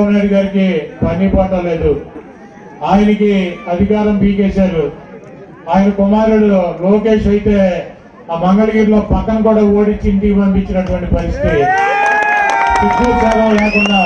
చంద్రబాబు నాయుడు గారికి పని పాట లేదు ఆయనకి అధికారం పీకేశారు ఆయన కుమారుడు లోకేష్ అయితే ఆ మంగళగిరిలో పక్కన కూడా ఓడించి ఇంటికి పంపించినటువంటి పరిస్థితి సిగ్గు సేవం లేకుండా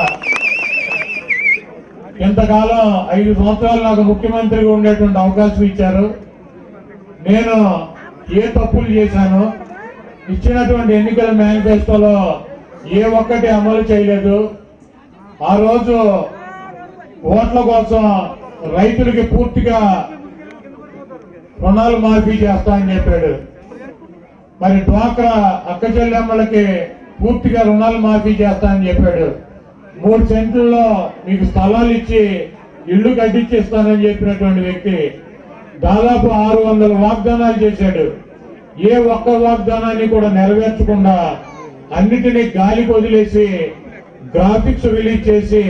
ఇంతకాలం ఐదు సంవత్సరాలు నాకు ముఖ్యమంత్రిగా ఉండేటువంటి అవకాశం ఇచ్చారు నేను ఏ తప్పులు చేశాను ఇచ్చినటువంటి ఎన్నికల మేనిఫెస్టోలో ఏ ఒక్కటి అమలు చేయలేదు ఆ రోజు ఓట్ల కోసం రైతులకి పూర్తిగా రుణాలు మాఫీ చేస్తా అని చెప్పాడు మరి డ్వాక్రా అక్క చెల్లెమ్మలకి పూర్తిగా రుణాలు మాఫీ చేస్తా అని చెప్పాడు మూడు సెంట్లలో మీకు స్థలాలు ఇచ్చి ఇల్లు కట్టించిస్తానని చెప్పినటువంటి వ్యక్తి దాదాపు ఆరు వందల వాగ్దానాలు చేశాడు ఏ ఒక్క వాగ్దానాన్ని కూడా నెరవేర్చకుండా అన్నిటినీ గాలికి వదిలేసి గ్రాఫిక్స్ రిలీజ్ చేసి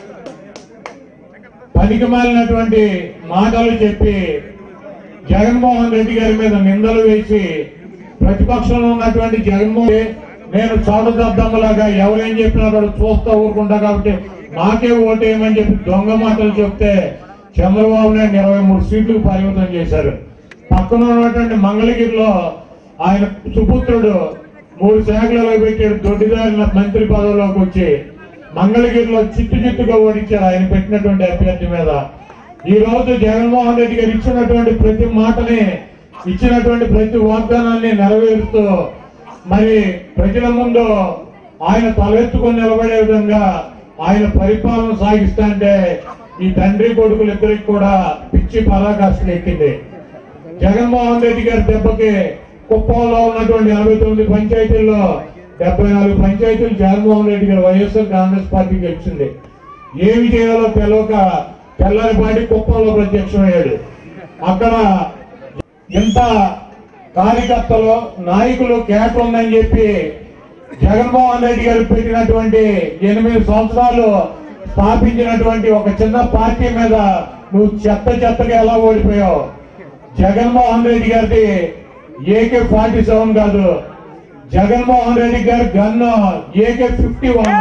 పనికి మాలినటువంటి మాటలు చెప్పి జగన్మోహన్ రెడ్డి గారి మీద నిందలు వేసి ప్రతిపక్షంలో ఉన్నటువంటి జగన్మోహన్ నేను చోటదద్దమ్మలాగా ఎవరేం చెప్పినా కూడా చూస్తా ఊరుకుంటా కాబట్టి నాకే ఓటేయమని చెప్పి దొంగ మాటలు చెప్తే చంద్రబాబు నాయుడు ఇరవై మూడు సీట్లకు పరిమితం చేశారు పక్కన ఉన్నటువంటి మంగళగిరిలో ఆయన సుపుత్రుడు మూడు శాఖలలో పెట్టాడు దొడ్డిదారిన మంత్రి పదవిలోకి వచ్చి మంగళగిరిలో చిత్తు చిత్తుగా ఓడించారు ఆయన పెట్టినటువంటి అభ్యర్థి మీద ఈ రోజు జగన్మోహన్ రెడ్డి గారు ఇచ్చినటువంటి ప్రతి మాటని ఇచ్చినటువంటి ప్రతి వాగ్దానాన్ని నెరవేరుస్తూ మరి ప్రజల ముందు ఆయన తలెత్తుకొని నిలబడే విధంగా ఆయన పరిపాలన సాగిస్తా అంటే ఈ తండ్రి కొడుకులు ఇద్దరికి కూడా పిచ్చి పరాకాష్ఠలు ఎక్కింది జగన్మోహన్ రెడ్డి గారి దెబ్బకి కుప్పంలో ఉన్నటువంటి ఎనభై తొమ్మిది పంచాయతీల్లో డెబ్బై నాలుగు పంచాయతీలు జగన్మోహన్ రెడ్డి గారు వైఎస్ఆర్ కాంగ్రెస్ పార్టీకి వచ్చింది ఏమి చేయాలో తెలవక తెల్లరిపాటి కుప్పంలో ప్రత్యక్షమయ్యాడు అక్కడ ఇంత కార్యకర్తలు నాయకులు కేట ఉందని చెప్పి జగన్మోహన్ రెడ్డి గారు పెట్టినటువంటి ఎనిమిది సంవత్సరాలు స్థాపించినటువంటి ఒక చిన్న పార్టీ మీద నువ్వు చెత్త చెత్తగా ఎలా ఓడిపోయావు జగన్మోహన్ రెడ్డి గారిది ఏకే ఫార్టీ సెవెన్ కాదు జగన్మోహన్ రెడ్డి గారి గన్ను ఏకే ఫిఫ్టీ వన్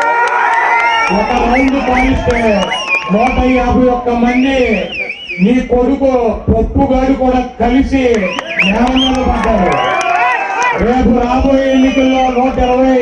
ఒక రౌండ్ కాలిస్తే నూట యాభై ఒక్క మంది నీ కొడుకు పప్పుగాడు కూడా కలిసి నేల మీద పడ్డారు రేపు రాబోయే ఎన్నికల్లో నూట ఇరవై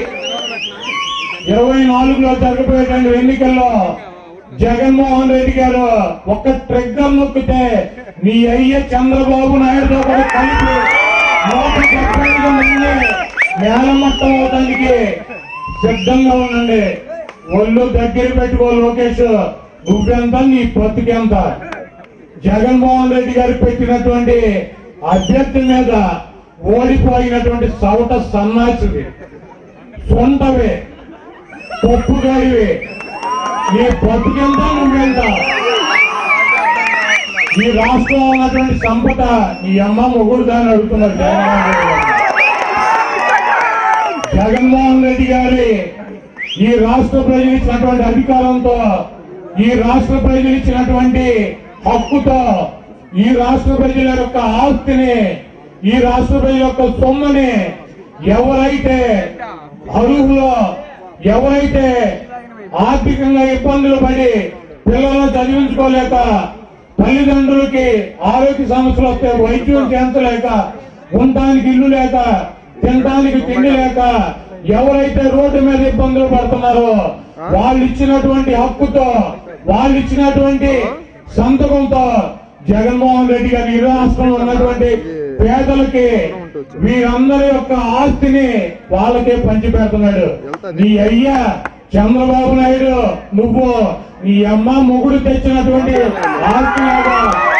ఇరవై నాలుగులో జరగబోయేటువంటి ఎన్నికల్లో జగన్మోహన్ రెడ్డి గారు ఒక్క ట్రిగ్గర్ నొక్కితే నీ అయ్య చంద్రబాబు నాయుడుతో కూడా కలిపి నూట డెబ్బై ఐదు మంది నేలమట్టం అవడానికి సిద్ధంగా ఉండండి ఒళ్ళు దగ్గర పెట్టుకో లోకేష్ నువ్వెంత నీ బతుకెంత జగన్మోహన్ రెడ్డి గారు పెట్టినటువంటి అభ్యర్థి మీద ఓడిపోయినటువంటి సవట సన్నాసివి సొంతవి పప్పుగాడివి నీ బతుకెంత నువ్వెంత ఈ రాష్ట్రంలో ఉన్నటువంటి సంపద నీ అమ్మ మొగుడు దాన్ని అడుగుతున్నారు జగన్మోహన్ రెడ్డి గారు జగన్మోహన్ రెడ్డి గారి ఈ రాష్ట్ర ప్రజలు ఇచ్చినటువంటి అధికారంతో ఈ రాష్ట్ర ప్రజలు ఇచ్చినటువంటి హక్కుతో ఈ రాష్ట్ర ప్రజల యొక్క ఆస్తిని ఈ రాష్ట్ర ప్రజల యొక్క సొమ్ముని ఎవరైతే అరువులో ఎవరైతే ఆర్థికంగా ఇబ్బందులు పడి పిల్లలను చదివించుకోలేక తల్లిదండ్రులకి ఆరోగ్య సమస్యలు వస్తే వైద్యం చేయించలేక ఉండడానికి ఇల్లు లేక తినడానికి తిండి లేక ఎవరైతే రోడ్డు మీద ఇబ్బందులు పడుతున్నారో వాళ్ళు ఇచ్చినటువంటి హక్కుతో వాళ్ళు ఇచ్చినటువంటి సంతకంతో జగన్మోహన్ రెడ్డి గారు ఈ రాష్ట్రంలో ఉన్నటువంటి పేదలకి వీరందరి యొక్క ఆస్తిని వాళ్ళకే పంచిపెడుతున్నాడు నీ అయ్యా చంద్రబాబు నాయుడు నువ్వు నీ అమ్మ మొగుడు తెచ్చినటువంటి ఆస్తిలాగా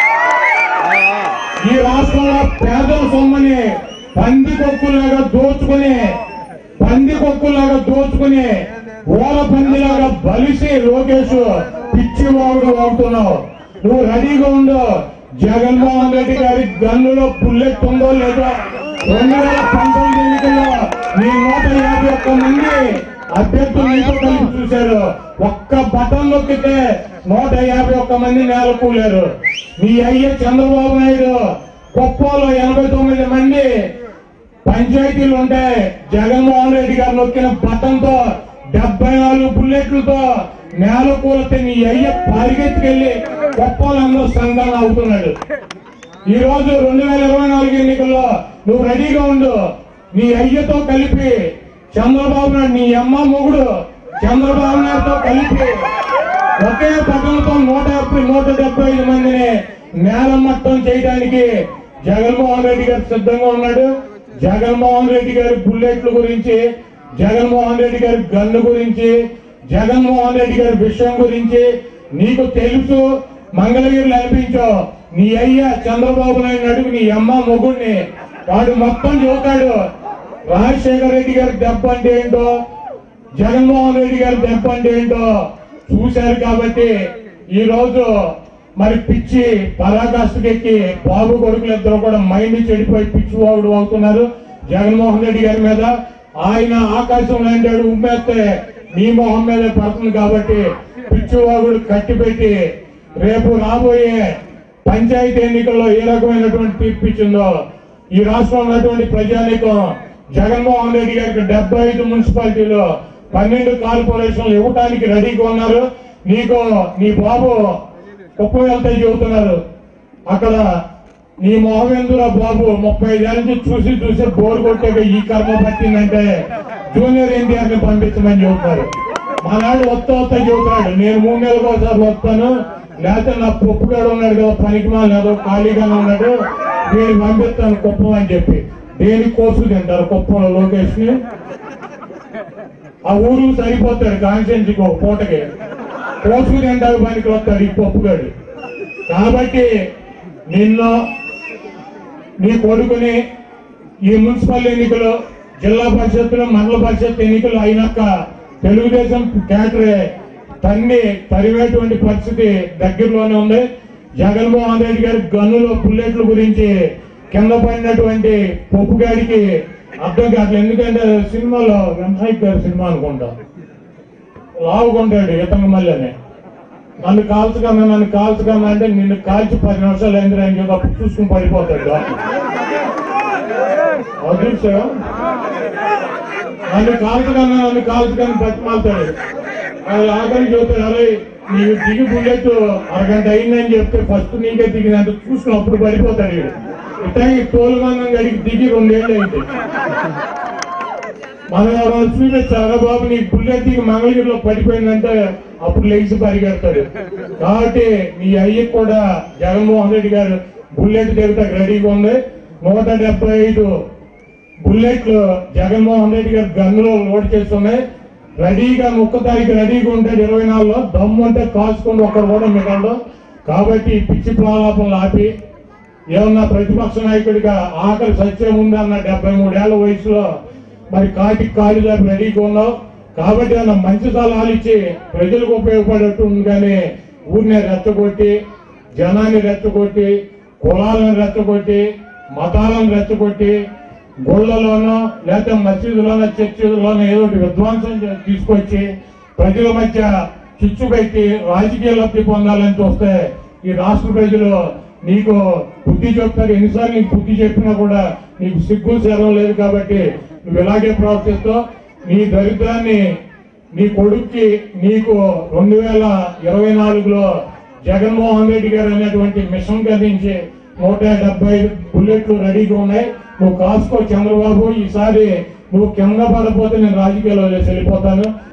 ఈ రాష్ట్రంలో పేదల సొమ్మని పంది కొక్కులాగా దోచుకుని పంది కొక్కులాగా దోచుకుని ఓల పందిలాగా బలిసి లోకేష్ పిచ్చి వాడు అవుతున్నావు నువ్వు రెడీగా ఉండు జగన్మోహన్ రెడ్డి గారి గన్నులో బుల్లెట్ ఉందో లేదో రెండు వేల పంతొమ్మిది ఎన్నికల్లో నీ నూట యాభై ఒక్క మంది అభ్యర్థులు నీతో కలిసి చూశారు ఒక్క బటన్ నొక్కితే నూట యాభై ఒక్క మంది నేల కూలారు నీ అయ్యే చంద్రబాబు నాయుడు కుప్పంలో ఎనభై తొమ్మిది మంది పంచాయతీలు ఉంటే జగన్మోహన్ రెడ్డి గారు నొక్కిన బటన్ తో డెబ్బై నాలుగు బుల్లెట్లతో నేల కూలతే నీ అయ్య పరిగెత్తుకెళ్లి గొప్పలందరూ సంఘాలు అవుతున్నాడు ఈ రోజు రెండు వేల ఇరవై నాలుగు ఎన్నికల్లో నువ్వు రెడీగా ఉండు నీ అయ్యతో కలిపి చంద్రబాబు నాయుడు నీ అమ్మ మొగుడు చంద్రబాబు నాయుడుతో కలిపి ఒకే పట్టణంతో నూట యాభై నూట డెబ్బై ఐదు మందిని నేలమట్టం చేయడానికి జగన్మోహన్ రెడ్డి గారు సిద్ధంగా ఉన్నాడు జగన్మోహన్ రెడ్డి గారి బుల్లెట్ల గురించి జగన్మోహన్ రెడ్డి గారి గన్ను గురించి జగన్మోహన్ రెడ్డి గారి విషయం గురించి నీకు తెలుసు మంగళగిరిలో అనిపించో నీ అయ్య చంద్రబాబు నాయుడు అడుగు నీ అమ్మ మొగుడిని వాడు మొత్తం చెబుతాడు రాజశేఖర రెడ్డి గారి దెబ్బ అంటే ఏంటో జగన్మోహన్ రెడ్డి గారి దెబ్బ అంటే ఏంటో చూశారు కాబట్టి ఈ రోజు మరి పిచ్చి పరాకాష్ఠకెక్కి బాబు కొడుకులు ఇద్దరు కూడా మైండ్ చెడిపోయి పిచ్చి వాగుడు అవుతున్నారు జగన్మోహన్ రెడ్డి గారి మీద ఆయన ఆకాశం లాంటాడు ఉమ్మేస్తే మీ మొహం మీద పడుతుంది కాబట్టి పిచ్చి వాగుడు కట్టి పెట్టి రేపు రాబోయే పంచాయతీ ఎన్నికల్లో ఏ రకమైనటువంటి తీర్పు ఇచ్చిందో ఈ రాష్ట్రంలో ఉన్నటువంటి ప్రజానీకం జగన్మోహన్ రెడ్డి గారికి డెబ్బై ఐదు మున్సిపాలిటీలో పన్నెండు కార్పొరేషన్లు ఇవ్వటానికి రెడీగా ఉన్నారు నీకు నీ బాబు కుప్ప వెళ్తే చెబుతున్నారు అక్కడ నీ మొహమేందురా బాబు ముప్పై ఐదేళ్ళ నుంచి చూసి చూసి బోర్ కొట్టాక ఈ కర్మ పట్టిందంటే జూనియర్ ఎన్టీఆర్ ని పంపించమని చెబుతారు మా నాడు వస్తా వస్తా చెబుతాడు నేను మూడు నెలలకు ఒకసారి వస్తాను లేకపోతే నా పప్పుగాడు ఉన్నాడు కదా పనికి మాల ఏదో ఖాళీగానే ఉన్నాడు నేను పంపిస్తాను కుప్పం అని చెప్పి దేనికి కోసు తింటారు కుప్పంలో లోకేష్ ని ఆ ఊరు సరిపోతాడు కాన్స్టిట్యున్సీకి ఒక పూటకి కోసుకు తింటారు పనికి వస్తాడు ఈ పప్పుగాడు కాబట్టి నిన్ను నీ కొడుకుని ఈ మున్సిపల్ ఎన్నికలు జిల్లా పరిషత్తులు మండల పరిషత్ ఎన్నికలు అయినాక తెలుగుదేశం కేటరే తన్ని తరివేటువంటి పరిస్థితి దగ్గరలోనే ఉంది జగన్మోహన్ రెడ్డి గారి గన్నులో బుల్లెట్ల గురించి కింద పడినటువంటి పప్పుగాడికి అర్థం కాదు ఎందుకంటే సినిమాలో వెంకయ్య గారి సినిమా అనుకుంటా లావుకుంటాడు ఇతను మళ్ళీ నన్ను కాల్చకన్నా నన్ను కాల్చకన్నా అంటే నిన్ను కాల్చి పది నిమిషాలు అయింది అని చెప్పి అప్పుడు చూసుకుని పడిపోతాడు అదృశ్యం నన్ను కాల్చకన్నా నన్ను కాల్చకని బతిమాలుతాడు అది ఆఖరి చెబుతాడు అరే నీకు దిగి బుల్లెట్ అరగంట అయిందని చెప్తే ఫస్ట్ నీకే దిగినంత చూసుకుని అప్పుడు పడిపోతాడు వీడు ఇట్లాగే తోలుగంగం గడికి దిగి రెండేళ్ళు అయింది మనం ఎవరైనా చూపించారా బాబు నీ బుల్లెట్ దిగి మంగళగిరిలో పడిపోయిందంటే అప్పుడు లేచి పరిగెడతాడు కాబట్టి నీ అయ్యకి కూడా జగన్మోహన్ రెడ్డి గారు బుల్లెట్ దిగుతా రెడీగా ఉంది నూట డెబ్బై ఐదు బుల్లెట్లు జగన్మోహన్ రెడ్డి గారు గన్నులో లోడ్ చేస్తున్నాయి రెడీగా ముక్క తారీఖు రెడీగా ఉంటాడు ఇరవై నాలుగులో దమ్ము ఉంటే కాల్చుకొని ఒక్కడు కూడా మిగలడు కాబట్టి ఈ పిచ్చి ప్రలాపం ఆపి ఏమన్నా ప్రతిపక్ష నాయకుడిగా ఆఖరి సత్యం ఉందన్న డెబ్బై మూడేళ్ల వయసులో మరి కాటికి కాలు దాపి రెడీగా ఉన్నావు కాబట్టి అన్న మంచి సలహాలు ఇచ్చి ప్రజలకు ఉపయోగపడేట్టు ఉంది కానీ ఊరిని రెచ్చగొట్టి జనాన్ని రెచ్చగొట్టి కులాలను రెచ్చగొట్టి మతాలను రెచ్చగొట్టి గుళ్ళలోనో లేకపోతే మసీదులోనో చర్చిలోనో ఏదో ఒకటి విధ్వంసం చే- తీసుకొచ్చి ప్రజల మధ్య చిచ్చు పెట్టి రాజకీయ లబ్ధి పొందాలని చూస్తే ఈ రాష్ట్ర ప్రజలు నీకు బుద్ధి చెప్తారు ఎన్నిసార్లు నీకు బుద్ధి చెప్పినా కూడా నీకు సిగ్గు శరం లేదు కాబట్టి నువ్వు ఇలాగే ప్రవర్తిస్తావు నీ దరిద్రాన్ని నీ కొడుక్కి నీకు రెండు వేల ఇరవై నాలుగులో జగన్మోహన్ రెడ్డి గారు అనేటువంటి మిషన్ గదించి నూట డెబ్బై బుల్లెట్లు రెడీగా ఉన్నాయి నువ్వు కాసుకో చంద్రబాబు ఈసారి నువ్వు కింద పడపోతే నేను రాజకీయాల్లో వెళ్ళిపోతాను